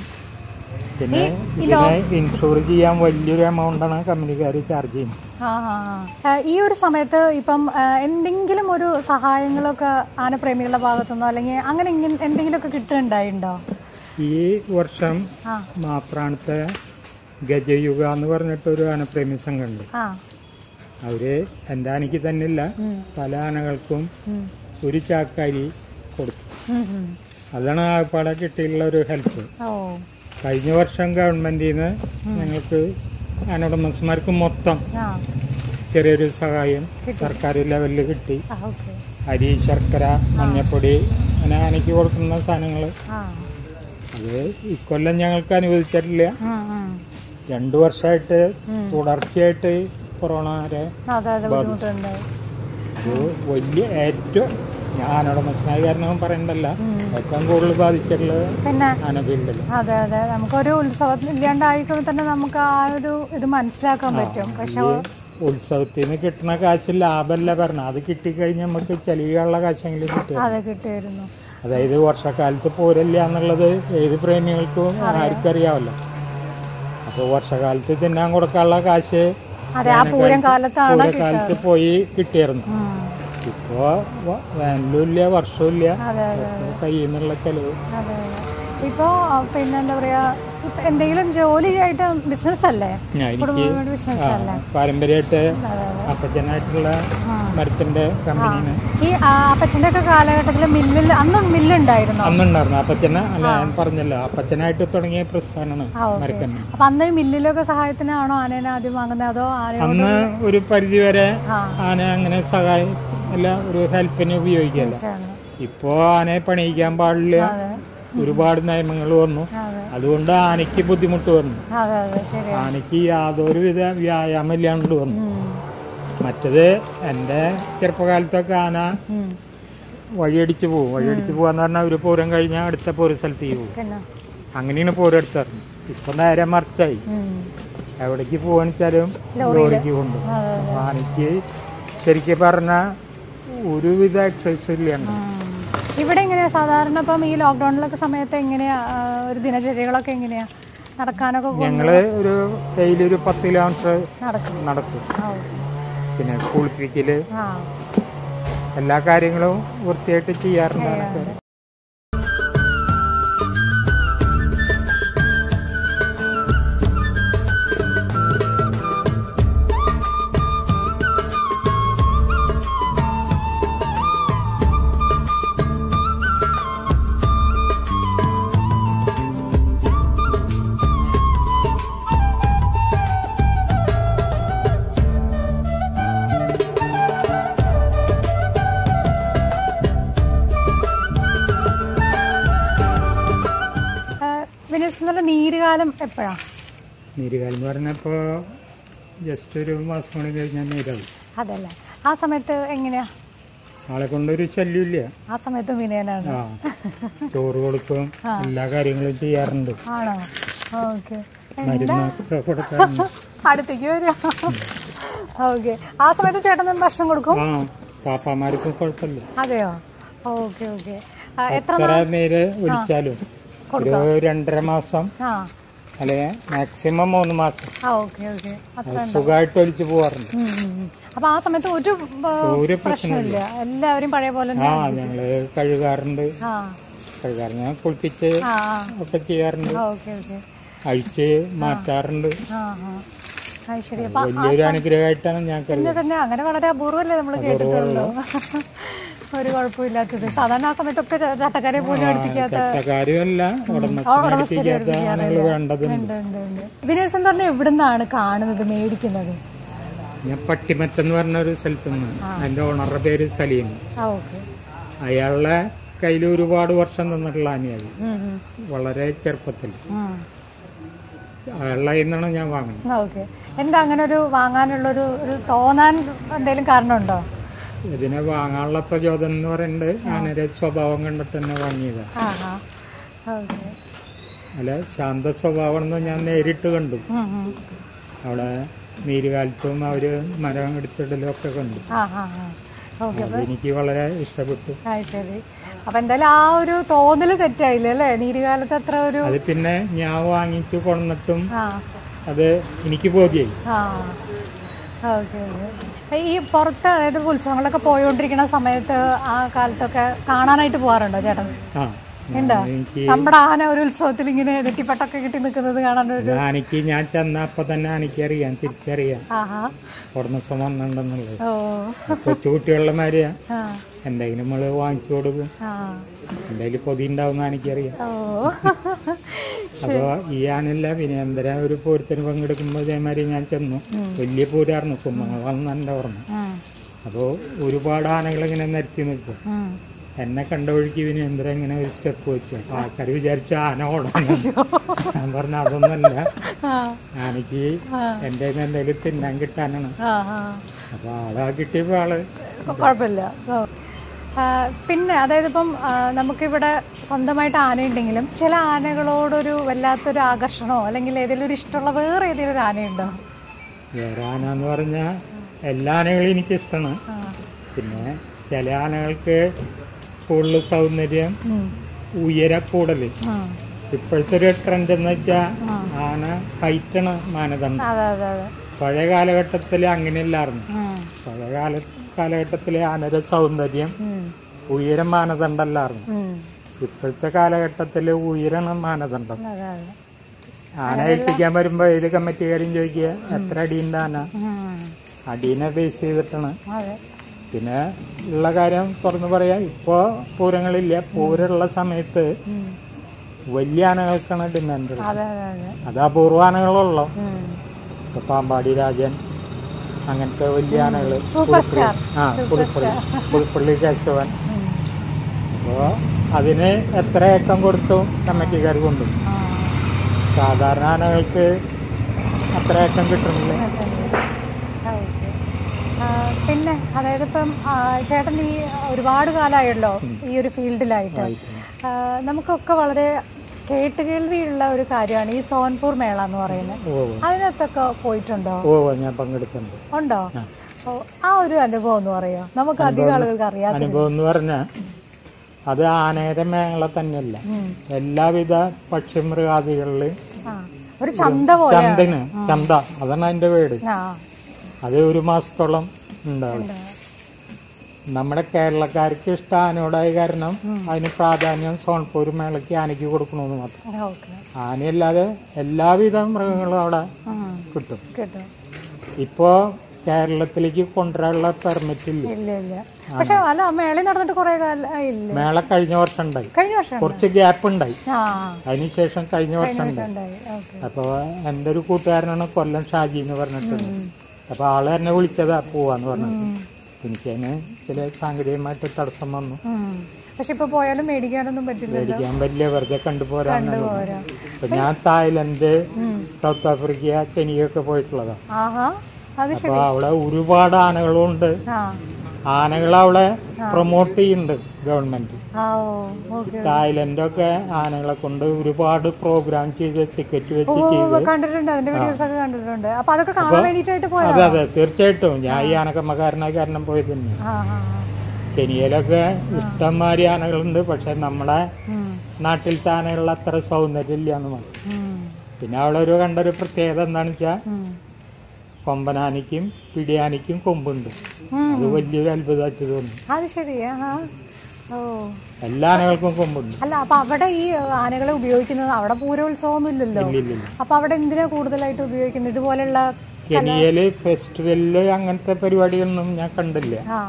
പിന്നെ ഇതിനെ ഇൻഷുർ ചെയ്യാൻ വലിയൊരു എമൗണ്ടാണ് കമ്പനിക്കാർ ചാർജ് ചെയ്യുന്നത് ആ ആ ആ. ആ, ഈ ഒരു സമയത്ത് ഇപ്പം ആ, എന്തെങ്കിലും ഒരു സഹായങ്ങളൊക്കെ ആനപ്രേമികളുടെ ഭാഗത്തുനിന്നോ അല്ലെങ്കിൽ അങ്ങനെ ഇങ്ങനെ എന്തെങ്കിലുമൊക്കെ കിട്ടുന്നുണ്ടായിണ്ടോ ഈ വർഷം ആ മാപ്രാണത്തെ ഗജയുഗ എന്ന് പറഞ്ഞിട്ട് ഒരു ആനപ്രേമി സംഘമുണ്ട് ആ അവര് എൻ്റെ ആനയ്ക്ക് തന്നെ ഇല്ല പല ആനകൾക്കും ഉം. ഒരു ചാക്കരി കൊടുത്തു ഉം, ഉം. അതാണ് ആകപ്പാടെ കിട്ടിയുള്ള ഒരു ഹെൽപ്പ് ഓ കഴിഞ്ഞ വർഷം ഗവൺമെന്റിൽ നിന്ന് ഞങ്ങൾക്ക് ആനോടമസ്ഥന്മാർക്ക് മൊത്തം ആ ചെറിയൊരു സഹായം സർക്കാർ ലെവലിൽ കിട്ടി ആ ഓക്കെ അരി ശർക്കര മഞ്ഞപ്പൊടി അങ്ങനെ ആനയ്ക്ക് കൊടുക്കുന്ന സാധനങ്ങൾ ആ അത് ഇക്കൊല്ലം ഞങ്ങൾക്ക് അനുവദിച്ചിട്ടില്ല ഉം, ഉം. രണ്ടു വർഷമായിട്ട് തുടർച്ചയായിട്ട് കൊറോണ വരെ അതെ അതെ ബുദ്ധിമുട്ടുണ്ട് അത് വലിയ ഏറ്റവും ഞാനവിടെ മനസ്സിലായ കാരണം പറയണ്ടല്ല ഏറ്റവും കൂടുതൽ ബാധിച്ചിട്ടുള്ളത് പിന്നെ ആന ഫീൽഡിൽ അതെ അതെ നമുക്കൊരു ഉത്സവം ഇല്ലാണ്ടായിക്കുമ്പോൾ തന്നെ നമുക്ക് ആ ഒരു ഇത് മനസ്സിലാക്കാൻ പറ്റും പക്ഷെ ഉത്സവത്തിൽ നിന്ന് കിട്ടുന്ന കാശ് ലാഭമല്ല പറഞ്ഞ അത് കിട്ടിക്കഴിഞ്ഞാൽ നമുക്ക് ചെലവുള്ള കാശെങ്കിലും കിട്ടും അതെ കിട്ടിയിരുന്നു അതായത് വർഷക്കാലത്ത് പോരല്ല എന്നുള്ളത് ഏത് പ്രേമികൾക്കും ആർക്കും അറിയാമല്ലോ അപ്പോൾ വർഷകാലത്ത് തിന്നാൻ കൊടുക്കാനുള്ള കാശ് അതെ ആ പൂരം കാലത്താണ് പൂരക്കാലത്ത് പോയി കിട്ടിയായിരുന്നു ഉം. ഇപ്പോ വ- വേനലും ഇല്ല വർഷവും ഇല്ല അതെ അതെ കയ്യിൽ നിന്നുള്ള ചെലവ് അതെ ഇപ്പോ ആ, പിന്നെ എന്താ പറയാ ഇപ്പൊ എന്തെങ്കിലും ജോലിയായിട്ട് ബിസിനസ് അല്ലേ ഞാൻ എനിക്ക് കുടുംബ ബിസിനസ് ആ, അല്ലേ പാരമ്പര്യമായിട്ട് അതെ അതെ അപ്പച്ചനായിട്ടുള്ള മരത്തിന്റെ കമ്പനിന് ഈ ആ, അപ്പച്ചന്റെ ഒക്കെ കാലഘട്ടത്തിൽ മില്ലിൽ അന്നും മില്ലുണ്ടായിരുന്നോ അന്നുണ്ടായിരുന്നു അപ്പച്ചന അല്ല ഞാൻ പറഞ്ഞല്ലോ അപ്പച്ചനായിട്ട് തുടങ്ങിയ പ്രസ്ഥാനമാണ് ആ ഓക്കെ മരക്കന്ന് അപ്പൊ അന്ന് ഈ മില്ലിലൊക്കെ സഹായത്തിനാണോ ആനേനെ ആദ്യം വാങ്ങുന്നത് അതോ ആനയോട് അന്ന് ഒരു പരിധി വരെ ആ ആന അങ്ങനെ സഹായം അല്ല ഒരു ഹെൽപ്പിന് ഉപയോഗിക്കല്ല ശരിയാണ്. ഇപ്പോ ആനയെ പണിയിക്കാൻ പാടില്ല അതെ ഒരുപാട് നിയമങ്ങൾ വന്നു അതെ അതുകൊണ്ട് ആനയ്ക്ക് ബുദ്ധിമുട്ട് വന്നു അതെ അതെ ശരി ആനയ്ക്ക് യാതൊരുവിധ വ്യായാമം ഇല്ലാണ്ട് വന്നു ഉം. മറ്റത് എൻ്റെ ചെറുപ്പകാലത്തൊക്കെ ആന ഉം. വഴിയടിച്ച് പോകും വഴിയടിച്ച് പോകാന്ന് പറഞ്ഞാൽ ഒരു പൂരം കഴിഞ്ഞാൽ അടുത്ത പൂര സ്ഥലത്തേക്ക് പോകും പിന്നെ അങ്ങനെയാണ് പൂരം എടുത്തറിഞ്ഞത് ഇപ്പൊ നേരെ മറിച്ചായി ഉം. എവിടേക്ക് പോകാന്ന് വെച്ചാലും ലോറിക്ക് കൊണ്ടു അതെ അതെ ആനയ്ക്ക് ശരിക്കും പറഞ്ഞ ഒരുവിധ എക്സസൈസ് ഇല്ലാണ്ട് ഉം. ഇവിടെ എങ്ങനെയാ സാധാരണ ഇപ്പം ഈ ലോക്ക്ഡൌണിലൊക്കെ സമയത്ത് എങ്ങനെയാ ആ, ഒരു ദിനചര്യകളൊക്കെ എങ്ങനെയാ നടക്കാനൊക്കെ പോ- ഞങ്ങള് ഒരു ഡെയിലി ഒരു പത്ത് കിലോമീറ്റർ നടക്കും നടക്കും ആ, പിന്നെ കുളിപ്പിക്കല് ആ എല്ലാ കാര്യങ്ങളും വൃത്തിയായിട്ട് ചെയ്യാറുണ്ട് ആനക്ക്. ആ, വിനീത് എന്നുള്ള നീരുകാലം എപ്പോഴാ നീരുകാലം എന്ന് പറഞ്ഞപ്പോ ജസ്റ്റ് ഒരു മാസം കൂടി കഴിഞ്ഞാൽ നീരാവും അതല്ലേ ആ സമയത്ത് എങ്ങനെയാ ആളെ കൊണ്ടൊരു ശല്യമില്ല ആ സമയത്തും വിനയനാണ് ആ ചോറ് കൊടുക്കും എല്ലാ കാര്യങ്ങളും ചെയ്യാറുണ്ട് ആണോ ഓക്കെ മരുന്നൊക്കെ കൊടുക്കാറുണ്ട് അടുത്തേക്ക് വരാം ഓക്കെ ആ സമയത്ത് ചേട്ടൻ ഭക്ഷണം കൊടുക്കും ആ പാപ്പാമാർക്കും കുഴപ്പമില്ല അതെയോ ഓക്കെ ഓക്കെ എത്ര എത്ര നേര് ഒഴിച്ചാലും ഒരു രണ്ടര മാസം ആ അല്ലെങ്കിൽ മാക്സിമം മൂന്ന് മാസം ആ ഓക്കെ ഓക്കെ അത്ര അത് സുഖമായിട്ട് ഒഴിച്ചു പോവാറുണ്ട് ഉം, ഉം, ഉം. അപ്പൊ ആ സമയത്ത് ഒരു ആ, ഒരു പ്രശ്നമില്ല എല്ലാവരും പഴയ പോലെ തന്നെ ആ ഞങ്ങള് കഴുകാറുണ്ട് ആ കഴുകാറുണ്ട് ഞാൻ കുളിപ്പിച്ച് ആ ഒക്കെ ചെയ്യാറുണ്ട് ആ ഓക്കെ ഓക്കെ അഴിച്ച് മാറ്റാറുണ്ട് ആ ആ അത് ശരി അപ്പൊ വലിയൊരു അനുഗ്രഹമായിട്ടാണ് ഞാൻ കരുതുന്നത് പിന്നെ തന്നെ അങ്ങനെ വളരെ അപൂർവല്ലേ നമ്മൾ കേട്ടിട്ടുള്ളൂ ഒരു കുഴപ്പമില്ലാത്തത് സാധാരണ ആ സമയത്തൊക്കെ ച- ചട്ടക്കാരെ പോലും അടുപ്പിക്കാത്ത കാര്യമല്ല ഉടമസ്ഥനെ അടുപ്പിക്കാത്ത ആളുകൾ വേണ്ടതുണ്ട് ഉണ്ട്, ഉണ്ട്, ഉണ്ട്. വിനയ് സെന്ററിനെ എവിടുന്നാണ് കാണുന്നത് മേടിക്കുന്നത് ഞാൻ പട്ടിമറ്റെന്ന് പറഞ്ഞ ഒരു സ്ഥലത്ത് നിന്ന് അതിന്റെ ഓണറുടെ പേര് സലീം ആ ഓക്കെ അയാളുടെ കയ്യിൽ ഒരുപാട് വർഷം നിന്നിട്ടുള്ള ആനയായി വളരെ ചെറുപ്പത്തിൽ അയാളുടെ കയ്യിൽ നിന്നാണ് ഞാൻ വാങ്ങുന്നത് ഓക്കെ എന്താ അങ്ങനെ ഒരു വാങ്ങാനുള്ളൊരു ഒരു തോന്നാൻ എന്തെങ്കിലും കാരണമുണ്ടോ ഇതിനെ വാങ്ങാനുള്ള പ്രചോദനം എന്ന് പറയുന്നത് ആനയുടെ സ്വഭാവം കണ്ടിട്ട് തന്നെ വാങ്ങിയതാണ് ആ ആ ഓക്കെ അല്ല ശാന്ത സ്വഭാവം എന്ന് ഞാൻ നേരിട്ട് കണ്ടു അവിടെ നീരുകാലത്തും അവര് മരം എടുത്തിടലും ഒക്കെ കണ്ടു ആ ആ ആ ഓക്കെ അത് എനിക്ക് വളരെ ഇഷ്ടപ്പെട്ടു ആ ശരി അപ്പൊ എന്തായാലും ആ ഒരു തോന്നല് തെറ്റായില്ല അല്ലേ നീരുകാലത്ത് അത്ര ഒരു അത് പിന്നെ ഞാൻ വാങ്ങിച്ചു കൊണ്ടിട്ടും ആ അത് എനിക്ക് ബോധ്യായി ആ ഓക്കെ ഓക്കെ ഈ പുറത്ത് അതായത് ഉത്സവങ്ങളൊക്കെ പോയോണ്ടിരിക്കുന്ന സമയത്ത് ആ കാലത്തൊക്കെ കാണാനായിട്ട് പോകാറുണ്ടോ ചേട്ടൻ ആ ഉണ്ടോ എനിക്ക് നമ്മുടെ ആന ഒരു ഉത്സവത്തിൽ ഇങ്ങനെ നെറ്റിപ്പട്ടൊക്കെ കിട്ടി നിൽക്കുന്നത് കാണാൻ ഒരു ആനയ്ക്ക് ഞാൻ ചെന്ന അപ്പൊ തന്നെ ആനയ്ക്കറിയാം തിരിച്ചറിയാം ആഹാ ഉടമസ്ഥം വന്നിട്ടുണ്ടെന്നുള്ളത് ഓ കൊച്ചു കുട്ടികളുടെ മാതിരിയാ ആ എന്തെങ്കിലും നമ്മള് വാങ്ങിച്ചു കൊടുക്കും ആ എന്തെങ്കിലും പൊതി ഉണ്ടാവുന്ന എനിക്കറിയാം ഓ അപ്പൊ ഈ ആനല്ല വിനേന്ദ്ര ഒരു പൂരത്തിന് പങ്കെടുക്കുമ്പോൾ ഇതേമാതിരി ഞാൻ ചെന്നു വലിയ പൂരായിരുന്നു കുമ്മങ്ങളാണെന്ന് എൻ്റെ ഓർമ്മ ഉം, അപ്പോൾ ഒരുപാട് ആനകൾ ഇങ്ങനെ നിരത്തി നിൽക്കും ഉം. എന്നെ കണ്ട വഴിക്ക് വിനേന്ദ്ര ഇങ്ങനെ ഒരു സ്റ്റെപ്പ് വെച്ചു അപ്പൊ ആൾക്കാർ വിചാരിച്ചു ആന ഓടാൻ ഞാൻ പറഞ്ഞ അതൊന്നല്ല ആ ആനയ്ക്ക് എൻ്റെ കയ്യിൽ നിന്ന് എന്തെങ്കിലും തിന്നാൻ കിട്ടാനാണ് ആ ആ അപ്പൊ ആളാ കിട്ടിയപ്പോ ആള് കുഴപ്പമില്ല ഓ. ആ, പിന്നെ അതായത് ഇപ്പം ആ, നമുക്കിവിടെ സ്വന്തമായിട്ട് ആനയുണ്ടെങ്കിലും ചില ആനകളോടൊരു വല്ലാത്തൊരു ആകർഷണമോ അല്ലെങ്കിൽ ഏതെങ്കിലും ഒരു ഇഷ്ടമുള്ള വേറെ ഏതെങ്കിലും ഒരു ആനയുണ്ടോ വേറെ ആന എന്ന് പറഞ്ഞാൽ എല്ലാ ആനകളും എനിക്ക് ഇഷ്ടമാണ് ആ. പിന്നെ ചില ആനകൾക്ക് കൂടുതൽ സൗന്ദര്യം ഉയര കൂടല് ഉം. ഇപ്പോഴത്തെ ഒരു ട്രെൻഡ് എന്ന് വെച്ചാൽ ആന ഹൈറ്റാണ് മാനദണ്ഡം അതെ അതെ അതെ പഴയ കാലഘട്ടത്തിൽ അങ്ങനെയല്ലായിരുന്നു ഉം. പഴയ കാല കാലഘട്ടത്തിലെ ആനയുടെ സൗന്ദര്യം ഉം. ഉയരം മാനദണ്ഡമല്ലായിരുന്നു ഉം. ഇപ്പോഴത്തെ കാലഘട്ടത്തിൽ ഉയരണം മാനദണ്ഡം അതെ അതെ ആന ഏൽപ്പിക്കാൻ വരുമ്പോ ഏത് കമ്മിറ്റിക്കാരും ചോദിക്കുക എത്ര അടിയുണ്ട് ആന ഉം. അടീനെ ബേസ് ചെയ്തിട്ടാണ് അതെ പിന്നെ ഉള്ള കാര്യം തുറന്നു പറയാം ഇപ്പോ പൂരങ്ങളില്ല പൂരമുള്ള സമയത്ത് ഉം. വലിയ ആനകൾക്കാണ് ഡിമാൻഡ് ഉള്ളത് അതെ അതെ അതെ അത് അപൂർവ ആനകളുള്ളൂ ഉം. ഇപ്പൊ പാമ്പാടി രാജൻ അങ്ങനത്തെ വലിയ ആനകള് സൂപ്പർ സ്റ്റാർ ആ പുതുപ്പള്ളി പുതുപ്പള്ളി കേശവൻ ഉം. അപ്പോ അതിന് എത്ര ഏക്കം കൊടുത്തു കമ്മിറ്റിക്കാർ കൊണ്ടു ആ. സാധാരണ ആനകൾക്ക് അത്ര ഏക്കം കിട്ടുന്നില്ല അതെ, അതെ. ആ, ഓക്കേ. ആ, പിന്നെ അതായത് ഇപ്പം ആ, ചേട്ടൻ ഈ ഒരുപാട് കാലമായല്ലോ ഈ ഒരു ഫീൽഡിലായിട്ട് ആ, നമുക്കൊക്കെ വളരെ കേട്ടുകേൾവിയുള്ള ഒരു കാര്യമാണ് ഈ സോൻപൂർ മേള എന്ന് പറയുന്നത് ഓ അതിനകത്തൊക്കെ പോയിട്ടുണ്ടോ ഓ ഞാൻ പങ്കെടുക്കുന്നുണ്ട് ഉണ്ടോ ഓ, ആ ഒരു അനുഭവം എന്ന് പറയോ നമുക്ക് അധികം ആളുകൾക്ക് അറിയാം അനുഭവം എന്ന് പറഞ്ഞാൽ അത് ആനയുടെ മേള തന്നെയല്ല എല്ലാവിധ പക്ഷിമൃഗാദികളിൽ ആ ഒരു ചന്ത പോലെ ചന്തന് ചന്ത അതാണ് അതിന്റെ വീട് ആ അത് ഒരു മാസത്തോളം ഉണ്ടാവും നമ്മുടെ കേരളക്കാർക്ക് ഇഷ്ടം ആനയോടായ കാരണം അതിന് പ്രാധാന്യം സോൺപൂർ മേളയ്ക്ക് ആനയ്ക്ക് കൊടുക്കണമെന്ന് മാത്രം ഓക്കെ ആനയല്ലാതെ എല്ലാവിധ മൃഗങ്ങളും അവിടെ കിട്ടും കേട്ടോ ഇപ്പോ കേരളത്തിലേക്ക് കൊണ്ടുവരാനുള്ള പെർമിറ്റ് ഇല്ല ഇല്ല ഇല്ല പക്ഷെ അല്ല മേളയിൽ നടന്നിട്ട് കുറെ കാലം ആ, ഇല്ല മേള കഴിഞ്ഞ വർഷം ഉണ്ടായി കഴിഞ്ഞ വർഷം കുറച്ച് ഗ്യാപ്പ് ഉണ്ടായി ആ അതിനുശേഷം കഴിഞ്ഞ വർഷം ഉണ്ടായി ഉണ്ടായി ഓക്കെ അപ്പോൾ എൻ്റെ ഒരു കൂട്ടുകാരനാണ് കൊല്ലം ഷാജി എന്ന് പറഞ്ഞിട്ടുണ്ട് അപ്പോൾ ആള് എന്നെ വിളിച്ചതാ പോവാന്ന് പറഞ്ഞത് എനിക്കതിന് ചില സാങ്കേതികമായിട്ട് തടസ്സം വന്നു പക്ഷെ ഇപ്പൊ പോയാലും മേടിക്കാനൊന്നും പറ്റില്ല മേടിക്കാൻ പറ്റില്ല വെറുതെ കണ്ടുപോരാന്ന് പോരാ അപ്പൊ ഞാൻ തായ്ലൻഡ് സൗത്ത് ആഫ്രിക്ക കെനിയൊക്കെ പോയിട്ടുള്ളതാണ് ആഹാ അത് ശ- അപ്പൊ അവിടെ ഒരുപാട് ആനകളുണ്ട് ആ ആനകൾ അവിടെ പ്രൊമോട്ട് ചെയ്യുന്നുണ്ട് ഗവൺമെന്റ് ആ ഓ ഓക്കെ തായ്ലൻഡൊക്കെ ആനകളെ കൊണ്ട് ഒരുപാട് പ്രോഗ്രാം ചെയ്ത് ടിക്കറ്റ് വെച്ച് ചെയ്ത് കണ്ടിട്ടുണ്ട് അതിന്റെ വീഡിയോസ് ഒക്കെ കണ്ടിട്ടുണ്ട് അപ്പൊ അതൊക്കെ കാണാൻ വേണ്ടിട്ടായിട്ട് പോയതാ അതെ അതെ തീർച്ചയായിട്ടും ഞാൻ ഈ ആനക്കമ്മക്കാരനായ കാരണം പോയത് തന്നെ ആ ആ ആ. കെനിയയിലൊക്കെ ഇഷ്ടംമാതിരി ആനകളുണ്ട് പക്ഷെ നമ്മളെ ഉം. നാട്ടിലത്തെ ആനകളിൽ അത്ര സൗന്ദര്യം ഇല്ല എന്ന് മാത്രം ഉം. പിന്നെ അവിടെ ഒരു കണ്ടൊരു പ്രത്യേകത എന്താണെന്ന് വെച്ചാൽ ഉം. കൊമ്പനാനയ്ക്കും പിടിയാനയ്ക്കും കൊമ്പുണ്ട് ഉം. അത് വലിയൊരു അത്ഭുതമായിട്ട് തോന്നി അത് ശരി ആഹാ ഓ എല്ലാ ആനകൾക്കും കൊമ്പുണ്ട് അല്ല അപ്പൊ അവിടെ ഈ ആനകളെ ഉപയോഗിക്കുന്നത് അവിടെ പൂരോത്സവമൊന്നും ഇല്ലല്ലോ ഇല്ലില്ല അപ്പൊ അവിടെ എന്തിനാ കൂടുതലായിട്ട് ഉപയോഗിക്കുന്നത് ഇതുപോലെയുള്ള കെനിയയില് ഫെസ്റ്റിവലില് അങ്ങനത്തെ പരിപാടിയൊന്നും ഞാൻ കണ്ടില്ല ആ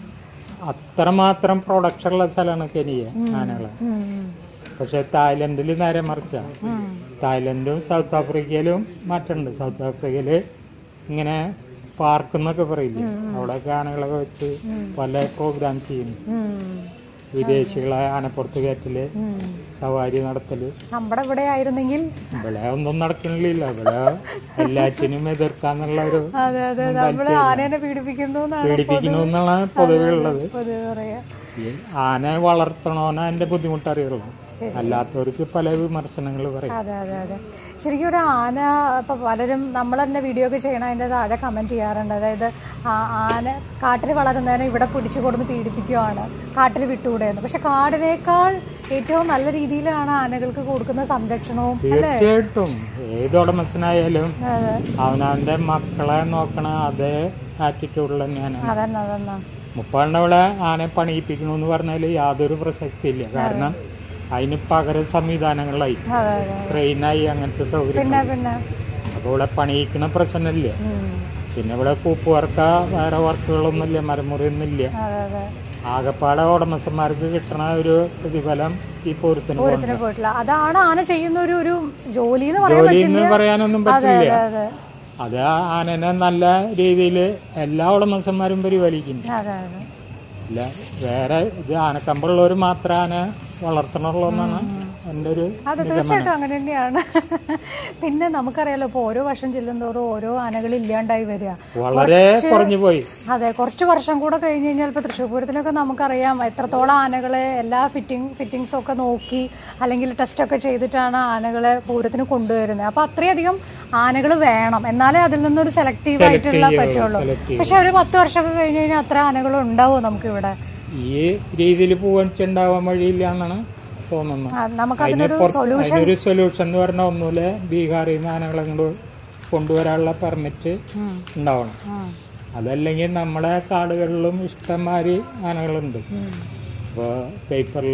അത്രമാത്രം പ്രൊഡക്ഷൻ ഉള്ള സ്ഥലമാണ് കെനിയ ആനകള് ഉം, ഉം, പക്ഷെ തായ്ലൻഡിൽ നേരെ മറിച്ചാ ഉം. തായ്ലൻഡും സൗത്ത് ആഫ്രിക്കയിലും മാറ്റമുണ്ട് സൗത്ത് ആഫ്രിക്കയില് ഇങ്ങനെ പാർക്ക് എന്നൊക്കെ പറയില്ലേ അവിടെ ആനകളൊക്കെ വെച്ച് പല പ്രോഗ്രാം ചെയ്യുന്നു ഉം, വിദേശികളെ ആനപ്പുറത്ത് കയറ്റല് ഉം. സവാരി നടത്തല് നമ്മുടെ ഇവിടെ ആയിരുന്നെങ്കിൽ ഇവിടെ ഒന്നും നടക്കണില്ല ഇവിടെ എല്ലാറ്റിനും എതിർക്കാന്നുള്ള ഒരു അതെ അതെ നമ്മള് ആനേനെ പീഡിപ്പിക്കുന്നു എന്നാണ് പീഡിപ്പിക്കുന്നു എന്നാണ് പൊതുവെ ഉള്ളത് പൊതുവെ പറയാ ഈ ആന വളർത്തണോന്ന് അതിന്റെ ബുദ്ധിമുട്ട് അറിയുള്ളൂ അല്ലാത്തവർക്ക് പല വിമർശനങ്ങൾ പറയും അതെ അതെ അതെ ശരിക്കും ഒരു ആന ഇപ്പൊ പലരും നമ്മൾ തന്നെ വീഡിയോ ഒക്കെ ചെയ്യണ അതിന്റെ താഴെ കമന്റ് ചെയ്യാറുണ്ട് അതായത് ആ ആന കാട്ടിൽ വളരുന്നതിനെ ഇവിടെ പിടിച്ചു കൊടുന്ന് പീഡിപ്പിക്കുവാണ് കാട്ടിൽ വിട്ടുകൂടെയെന്ന് പക്ഷെ കാടിനേക്കാൾ ഏറ്റവും നല്ല രീതിയിലാണ് ആനകൾക്ക് കൊടുക്കുന്ന സംരക്ഷണവും തീർച്ചയായിട്ടും ഏത് ഉടമസ്ഥനായാലും അതെ അവനവന്റെ മക്കളെ നോക്കണ അതേ ആറ്റിറ്റ്യൂഡിൽ തന്നെയാണ് അതന്നെ അതന്നെ മുപ്പാണ്ടവിടെ ആനയെ പണിയിപ്പിക്കണമെന്ന് പറഞ്ഞാൽ യാതൊരു പ്രസക്തിയില്ല കാരണം അതിന് പകരം സംവിധാനങ്ങളായി അതെ അതെ ട്രെയിനായി അങ്ങനത്തെ സൗകര്യം പിന്നെ പിന്നെ അപ്പോൾ ഇവിടെ പണിയിക്കണ പ്രശ്നമില്ല ഉം. പിന്നെ ഇവിടെ കൂപ്പ് വർക്ക വേറെ വർക്കുകളൊന്നുമില്ല മരമുറിയൊന്നുമില്ല അതെ അതെ ആകപ്പാടെ ഉടമസ്ഥന്മാർക്ക് കിട്ടണ ഒരു പ്രതിഫലം ഈ പൂരത്തിന് പോകും പൂരത്തിന് പോയിട്ടില്ല അതാണ് ആന ചെയ്യുന്ന ഒരു ഒരു ജോലി എന്ന് പറയാൻ ജോലി എന്ന് പറയാനൊന്നും പറ്റില്ല അതെ അതെ അത് ആ ആനനെ നല്ല രീതിയിൽ എല്ലാ ഉടമസ്ഥന്മാരും പരിപാലിക്കുന്നു അതെ അതെ ഇല്ല വേറെ ഇത് ആനക്കമ്പുള്ളവർ മാത്രം ആന വളർത്തണുള്ളൂ എന്നാണ് എൻ്റെ ഒരു അതെ തീർച്ചയായിട്ടും അങ്ങനെ തന്നെയാണ് പിന്നെ നമുക്കറിയാലോ ഇപ്പൊ ഓരോ വർഷം ചെല്ലുന്തോറും ഓരോ ആനകൾ ഇല്ലാണ്ടായി വരിക വളരെ കുറഞ്ഞു പോയി അതെ കുറച്ച് വർഷം കൂടെ കഴിഞ്ഞ് കഴിഞ്ഞാൽ ഇപ്പൊ തൃശ്ശൂർ പൂരത്തിനൊക്കെ നമുക്കറിയാം എത്രത്തോളം ആനകളെ എല്ലാ ഫിറ്റിംഗ് ഫിറ്റിംഗ്സും ഒക്കെ നോക്കി അല്ലെങ്കിൽ ടെസ്റ്റ് ഒക്കെ ചെയ്തിട്ടാണ് ആനകളെ പൂരത്തിന് കൊണ്ടുവരുന്നത് അപ്പൊ അത്രയധികം ആനകൾ വേണം എന്നാലേ അതിൽ നിന്നൊരു സെലക്റ്റീവ് ആയിട്ടുള്ള പറ്റുള്ളൂ സെലക്ട് പക്ഷെ ഒരു പത്ത് വർഷമൊക്കെ കഴിഞ്ഞ് കഴിഞ്ഞാൽ അത്ര ആനകൾ ഉണ്ടാവും നമുക്കിവിടെ ഈ രീതിയിൽ പൂവണിച്ചുണ്ടാവാൻ വഴിയില്ല എന്നാണ് തോന്നുന്നത് ആ, നമുക്കതിനൊരു പുറ- അതിനൊരു സൊല്യൂഷൻ എന്ന് പറഞ്ഞാൽ ഒന്നുമില്ല ബീഹാറിൽ നിന്ന് ആനകളെ കൊണ്ട് കൊണ്ടുവരാനുള്ള പെർമിറ്റ് ഉണ്ടാവണം അതല്ലെങ്കിൽ നമ്മുടെ കാടുകളിലും ഇഷ്ടംമാതിരി ആനകളുണ്ട് ഇപ്പോൾ പേപ്പറിൽ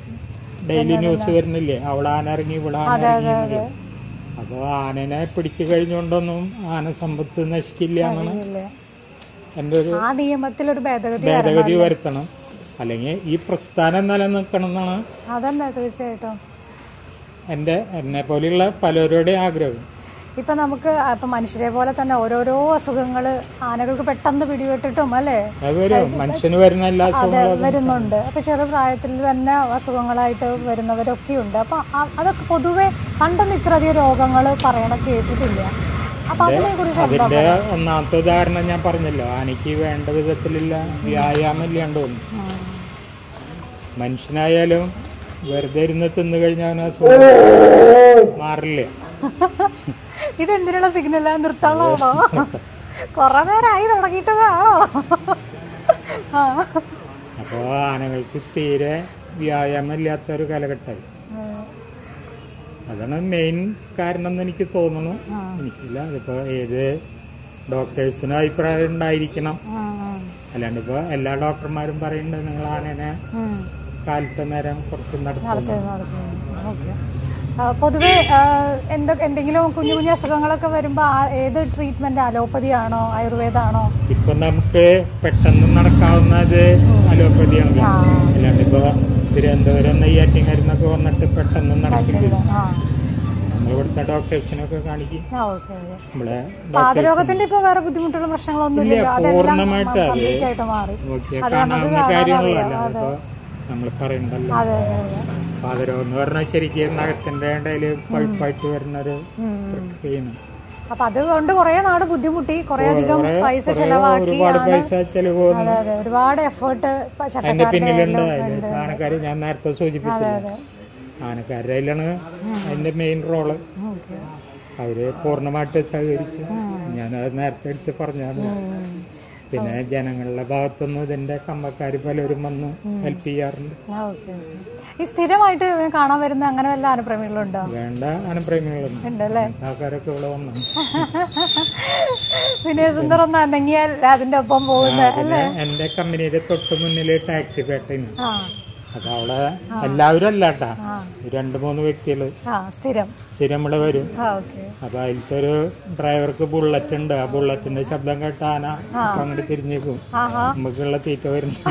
ഡെയിലി ന്യൂസ് വരുന്നില്ലേ അവിടെ ആന ഇറങ്ങി ഇവിടെ ആന ഇറങ്ങി എന്നുള്ളത്. അപ്പോൾ ആനനെ പിടിച്ചു കഴിഞ്ഞുകൊണ്ടൊന്നും ആന സമ്പത്ത് നശിക്കില്ല എന്നാണ് ഇല്ലേ? എൻ്റെ ഒരു ആ നിയമത്തിൽ ഒരു ഭേദഗതി ഭേദഗതി വരുത്തണം അല്ലെങ്കിൽ ഈ പ്രസ്ഥാനം നിലനിൽക്കണം എന്നാണ് അതന്നെ തീർച്ചയായിട്ടും എൻ്റെ എന്നെ പോലെയുള്ള പലരുടെയും ആഗ്രഹം ഇപ്പൊ നമുക്ക് ഇപ്പൊ മനുഷ്യരെ പോലെ തന്നെ ഓരോരോ അസുഖങ്ങള് ആനകൾക്ക് പെട്ടെന്ന് പിടിപെട്ടിട്ടും അല്ലേ അതൊരു മനുഷ്യന് വരുന്ന എല്ലാ അസുഖങ്ങളും വരുന്നുണ്ട് അപ്പൊ ചെറു പ്രായത്തിൽ തന്നെ അസുഖങ്ങളായിട്ട് വരുന്നവരൊക്കെ ഉണ്ട് അപ്പൊ അ- അതൊക്കെ പൊതുവെ പണ്ടൊന്നും ഇത്രയധികം രോഗങ്ങൾ പറയണ കേട്ടിട്ടില്ല അപ്പൊ അതിനെ കുറിച്ച് എന്താ അതിന്റെ ഒന്നാമത്തെ ഉദാഹരണം ഞാൻ പറഞ്ഞല്ലോ ആനയ്ക്ക് വേണ്ട വിധത്തിലുള്ള വ്യായാമം ഇല്ലാണ്ട് വന്നു മനുഷ്യനായാലും വെറുതെ ഇരുന്ന് തിന്നു കഴിഞ്ഞാൽ അവന് അസുഖം മാറില്ല ഇതെന്തിനുള്ള സിഗ്നലാ നിർത്താനുള്ളതാണോ കൊറേ നേരമായി തുടങ്ങിയിട്ടതാണോ ആ അപ്പോൾ ആനകൾക്ക് തീരെ വ്യായാമം ഇല്ലാത്ത ഒരു കാലഘട്ടമായി അതാണ് മെയിൻ കാരണം എന്ന് എനിക്ക് തോന്നുന്നു എനിക്കില്ല അതിപ്പോ ഏത് ഡോക്ടേഴ്സിനും അഭിപ്രായം ഉണ്ടായിരിക്കണം ആ, ആ. അല്ലാണ്ട് ഇപ്പൊ എല്ലാ ഡോക്ടർമാരും പറയുന്നുണ്ട് നിങ്ങൾ ആനേനെ ഉം. കാലത്തെ നേരം കുറച്ച് നടത്തുന്നു നടത്തുന്നു, നടത്തുന്നു. ഓക്കേ. ആ, പൊതുവെ ആ, എന്തൊ എന്തെങ്കിലും കുഞ്ഞു കുഞ്ഞു അസുഖങ്ങളൊക്കെ വരുമ്പോ ആ- ഏത് ട്രീറ്റ്മെന്റ് അലോപ്പതി ആണോ ആയുർവേദാണോ ഇപ്പൊ നമുക്ക് പെട്ടെന്ന് നടക്കാവുന്നത് അലോപ്പതിയാണ് അല്ലാണ്ട് ഇപ്പൊ തിരുവനന്തപുരം നെയ്യാറ്റിങ്ങരുന്നൊക്കെ വന്നിട്ട് പെട്ടെന്ന് നടക്കില്ല ആ നമ്മളിവിടുത്തെ ഡോക്ടേഴ്സിനൊക്കെ കാണിക്കും ആ, ഓക്കേ ഓക്കേ. നമ്മളെ പാദരോഗത്തിന്റെ ഇപ്പൊ വേറെ ബുദ്ധിമുട്ടുള്ള പ്രശ്നങ്ങളൊന്നും ഇല്ല ഇല്ലല്ലോ അതെല്ലാം പൂർണ്ണമായിട്ട് അത് കംപ്ലീറ്റ് ആയിട്ട് മാറി നോക്കിയാൽ അത് നമുക്ക് കാണാവുന്ന കാണാൻ കാര്യങ്ങളല്ല അറിയാം. അതിപ്പോ നമ്മൾ പറയണ്ടല്ലോ അതെ അതെ അതെ പാതരോഗം എന്ന് പറഞ്ഞാൽ ശരിക്കും നഖത്തിന്റെ ഇടയിൽ പഴുപ്പായിട്ട് വരുന്ന ഒരു പ്രക്രിയയാണ് അപ്പൊ അതുകൊണ്ട് കുറെ നാട് ബുദ്ധിമുട്ടി കുറെ അധികം കുറെ- പൈസ കുറെ ചെലവാക്കി ഒരുപാട് പൈസ ചെലവ് പോകുന്നു അതെ അതെ ഒരുപാട് എഫേർട്ട് അതിന്റെ ചട്ടക്കാരുടെ പിന്നിലുണ്ട് അതില് ആനക്കാര് ഞാൻ നേരത്തെ സൂചിപ്പിച്ചില്ല അതെ ആനക്കാരുടെ കയ്യിലാണ് അതിന്റെ മെയിൻ റോള് ഓക്കെ അവര് പൂർണ്ണമായിട്ട് സഹകരിച്ചു ഞാനത് നേരത്തെ എടുത്ത് പറഞ്ഞാണ് പിന്നെ ജനങ്ങളുടെ ഭാഗത്തുനിന്ന് ഇതിന്റെ കമ്പക്കാര് പലരും വന്ന് ഹെൽപ്പ് ചെയ്യാറുണ്ട് ഓക്കെ ഈ സ്ഥിരമായിട്ട് ഇവനെ കാണാൻ വരുന്ന അങ്ങനെ വല്ല അനുപ്രേമികളുണ്ടോ വേണ്ട ആനപ്രേമികളുണ്ട് ഉണ്ട് അല്ലേ ആൾക്കാരൊക്കെ ഇവിടെ വന്നു പിന്നെ സുന്ദർ ഒന്ന് അനങ്ങിയാൽ അതിന്റെ ഒപ്പം പോകുന്ന പിന്നെ എന്റെ കമ്പനിയുടെ തൊട്ട് മുന്നിൽ ടാക്സി പേട്ടയാണ് ആ അപ്പൊ അവിടെ എല്ലാവരും അല്ല കേട്ടാ ആ രണ്ട് മൂന്ന് വ്യക്തികൾ ആ സ്ഥിരം സ്ഥിരം ഇവിടെ വരും ആ ഓക്കെ അപ്പൊ അതിലത്തെ ഒരു ഡ്രൈവർക്ക് ബുള്ളറ്റ് ഉണ്ട് ആ ബുള്ളറ്റിന്റെ ശബ്ദം കേട്ട ആന അപ്പൊ അങ്ങോട്ട് തിരിഞ്ഞേക്കും ആഹാ നമുക്കുള്ള തീറ്റ വരുന്നു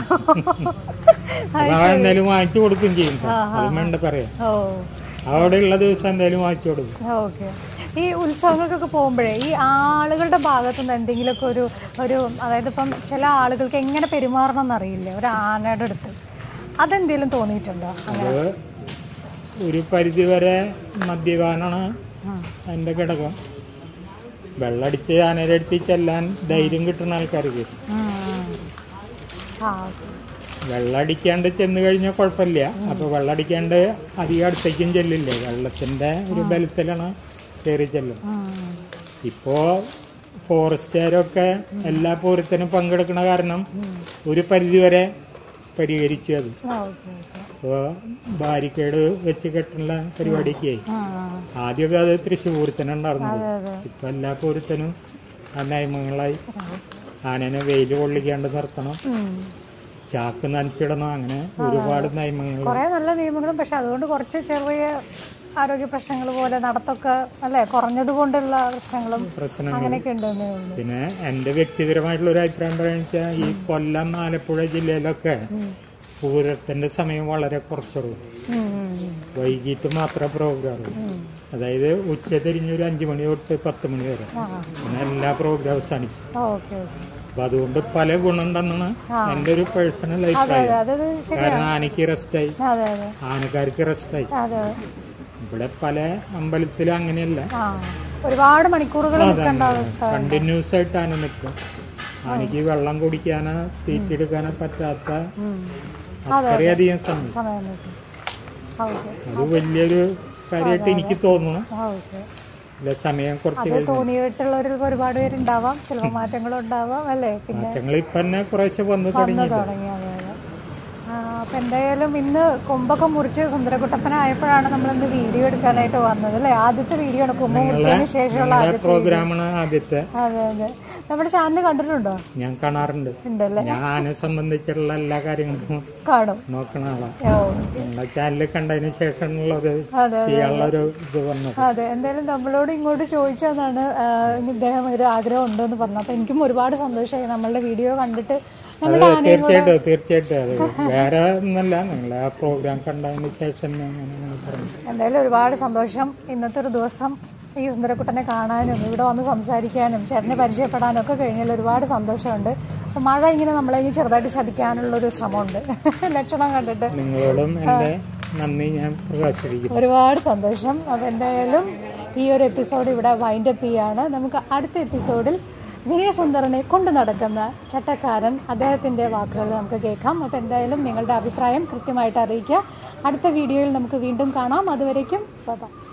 അപ്പൊ ആ എന്തായാലും വാങ്ങിച്ചു കൊടുക്കും ചെയ്യും അത് വേണ്ട പറയാം ഓ അവിടെയുള്ള ദിവസം എന്തായാലും വാങ്ങിച്ചു കൊടുക്കും ഓക്കെ ഈ ഉത്സവങ്ങൾക്കൊക്കെ പോകുമ്പോഴേ ഈ ആളുകളുടെ ഭാഗത്തു നിന്ന് എന്തെങ്കിലുമൊക്കെ ഒരു ഒരു അതായത് ഇപ്പം ചില ആളുകൾക്ക് എങ്ങനെ പെരുമാറണം എന്നറിയില്ല ഒരു ആനയുടെ അടുത്ത് അതെന്തെങ്കിലും തോന്നിയിട്ടുണ്ടോ അത് ഒരു പരിധി വരെ മദ്യപാനാണ് ഉം. അതിന്റെ ഘടകം വെള്ളടിച്ച് ആനയുടെ അടുത്ത് ചെല്ലാൻ ധൈര്യം കിട്ടുന്ന ആൾക്കാർക്ക് ഉം. ആ ഓക്കെ വെള്ളടിക്കാണ്ട് ചെന്ന് കഴിഞ്ഞാൽ കുഴപ്പമില്ല അപ്പൊ വെള്ളടിക്കാണ്ട് അധികം അടുത്തേക്കും ചെല്ലില്ലേ വെള്ളത്തിന്റെ ഒരു ബലത്തിലാണ് കയറി ചെല്ലും ഇപ്പോ ഫോറസ്റ്റുകാരൊക്കെ എല്ലാ പൂരത്തിനും പങ്കെടുക്കുന്ന കാരണം ഒരു പരിധി വരെ പരിഹരിച്ചു അത് ഓക്കെ ഓക്കെ ഇപ്പോൾ ബാരിക്കേഡ് വെച്ച് കെട്ടുള്ള പരിപാടിക്ക് ആ ആദ്യമൊക്കെ അത് തൃശ്ശൂർ പൂരത്തിനുണ്ടായിരുന്നത് അതെ അതെ ഇപ്പൊ എല്ലാ പൂരത്തിനും ആ നിയമങ്ങളായി ആനനെ വെയിൽ കൊള്ളിക്കാണ്ട് നിർത്തണം ഉം. ചാക്ക് നനച്ചിടണം അങ്ങനെ ഒരുപാട് നിയമങ്ങൾ കുറേ നല്ല നിയമങ്ങളും പക്ഷെ അതുകൊണ്ട് കുറച്ച് ചെറിയ ആരോഗ്യ പ്രശ്നങ്ങൾ പോലെ നടത്തൊക്കെ അല്ലേ കുറഞ്ഞത് കൊണ്ടുള്ള പ്രശ്നങ്ങളും പ്രശ്നങ്ങൾ അങ്ങനെയൊക്കെ ഉണ്ടെന്നേ ഉള്ളൂ പിന്നെ എൻ്റെ വ്യക്തിപരമായിട്ടുള്ള ഒരു അഭിപ്രായം പറയുന്നത് വെച്ചാൽ ഈ കൊല്ലം ആലപ്പുഴ ജില്ലയിലൊക്കെ പൂരത്തിന്റെ സമയം വളരെ കുറച്ചുള്ളൂ ഉം, ഉം, ഉം. വൈകിട്ട് മാത്രമേ പ്രോഗ്രാം ഉള്ളൂ അതായത് ഉച്ച തിരിഞ്ഞ് ഒരു അഞ്ചു മണി തൊട്ട് പത്ത് മണി വരെ ആ പിന്നെ എല്ലാ പ്രോഗ്രാം അവസാനിച്ചു ഓക്കെ ഓക്കെ അപ്പൊ അതുകൊണ്ട് പല ഗുണമുണ്ടെന്നാണ് എൻ്റെ ഒരു പേഴ്സണൽ അതെ അഭിപ്രായം അതെ അത് ശരി കാരണം ആനയ്ക്ക് റെസ്റ്റായി അതെ അതെ ആനക്കാർക്ക് റെസ്റ്റായി അതെ ഇവിടെ പല അമ്പലത്തിലും അങ്ങനെയല്ല ആ ഒരുപാട് മണിക്കൂറുകൾ നിൽക്കേണ്ട അവസ്ഥ കണ്ടിന്യൂസ് ആയിട്ട് ആന നിൽക്കും ആനയ്ക്ക് വെള്ളം കുടിക്കാനോ തീറ്റെടുക്കാനോ പറ്റാത്ത ഉം. അത്രയധികം സമയം സമയം നിൽക്കും ഓക്കെ അത് വലിയൊരു കാര്യമായിട്ട് എനിക്ക് തോന്നുന്നു ഓക്കെ ഇല്ല സമയം കുറച്ച് അത് തോന്നിയിട്ടുള്ളവരിൽ ഒരുപാട് പേരുണ്ടാവാം ചിലപ്പോൾ മാറ്റങ്ങളും ഉണ്ടാവാം അല്ലേ പിന്നെ മാറ്റങ്ങൾ ഇപ്പൊ തന്നെ കുറേശ്ശെ വന്നു വന്നു തുടങ്ങി തുടങ്ങി അതെ അതെ ആ, അപ്പൊ എന്തായാലും ഇന്ന് കൊമ്പൊക്കെ മുറിച്ച് സുന്ദരകുട്ടപ്പനായപ്പോഴാണ് നമ്മൾ ഇന്ന് വീഡിയോ എടുക്കാനായിട്ട് വന്നത് അല്ലേ ആദ്യത്തെ വീഡിയോ ആണ് കൊമ്പ് മുറിച്ചതിന് ശേഷമുള്ള നിങ്ങളുടെ പ്രോഗ്രാമാണ് ആദ്യത്തെ അതെ അതെ നമ്മുടെ ചാനൽ കണ്ടിട്ടുണ്ടോ ഞാൻ കാണാറുണ്ട് ഉണ്ടല്ലേ ഞാൻ ആനയെ സംബന്ധിച്ചുള്ള എല്ലാ കാര്യങ്ങളും കാണും നോക്കണ ആളാ ഓ നിങ്ങളുടെ ചാനൽ കണ്ടതിന് ശേഷമുള്ളത് അതെ ചെയ്യാനുള്ള ഒരു ഇത് വന്നത് അതെ എന്തായാലും നമ്മളോട് ഇങ്ങോട്ട് ചോദിച്ചതാണ് ഇദ്ദേഹം ഒരു ആഗ്രഹം ഉണ്ടെന്ന് പറഞ്ഞു അപ്പൊ എനിക്കും ഒരുപാട് സന്തോഷമായി നമ്മളുടെ വീഡിയോ കണ്ടിട്ട് നമ്മുടെ ആനയും കൂടെ തീർച്ചയായിട്ടും തീർച്ചയായിട്ടും അത് വേറെ ഒന്നല്ല നിങ്ങൾ ആ പ്രോഗ്രാം കണ്ടതിന് ശേഷം ഞാൻ അങ്ങനെ അങ്ങനെ പറഞ്ഞു എന്തായാലും ഒരുപാട് സന്തോഷം ഇന്നത്തെ ഒരു ദിവസം ഈ സുന്ദരക്കുട്ടനെ കാണാനും ഇവിടെ വന്ന് സംസാരിക്കാനും ചേട്ടനെ പരിചയപ്പെടാനും ഒക്കെ കഴിഞ്ഞാൽ ഒരുപാട് സന്തോഷമുണ്ട് അപ്പം മഴ ഇങ്ങനെ നമ്മളെ ഇനി ചെറുതായിട്ട് ചതിക്കാനുള്ളൊരു ശ്രമമുണ്ട് ലക്ഷണം കണ്ടിട്ട് നിങ്ങളോടും എൻ്റെ നന്ദി ഞാൻ പ്രകാശിപ്പിക്കുന്നു ഒരുപാട് സന്തോഷം അപ്പോൾ എന്തായാലും ഈ ഒരു എപ്പിസോഡ് ഇവിടെ വൈൻഡ് അപ്പ് ചെയ്യാണ് നമുക്ക് അടുത്ത എപ്പിസോഡിൽ വിനയസുന്ദരനെ കൊണ്ടു നടക്കുന്ന ചട്ടക്കാരൻ അദ്ദേഹത്തിൻ്റെ വാക്കുകൾ നമുക്ക് കേൾക്കാം അപ്പോൾ എന്തായാലും നിങ്ങളുടെ അഭിപ്രായം കൃത്യമായിട്ട് അറിയിക്കുക അടുത്ത വീഡിയോയിൽ നമുക്ക് വീണ്ടും കാണാം അതുവരേക്കും ബൈ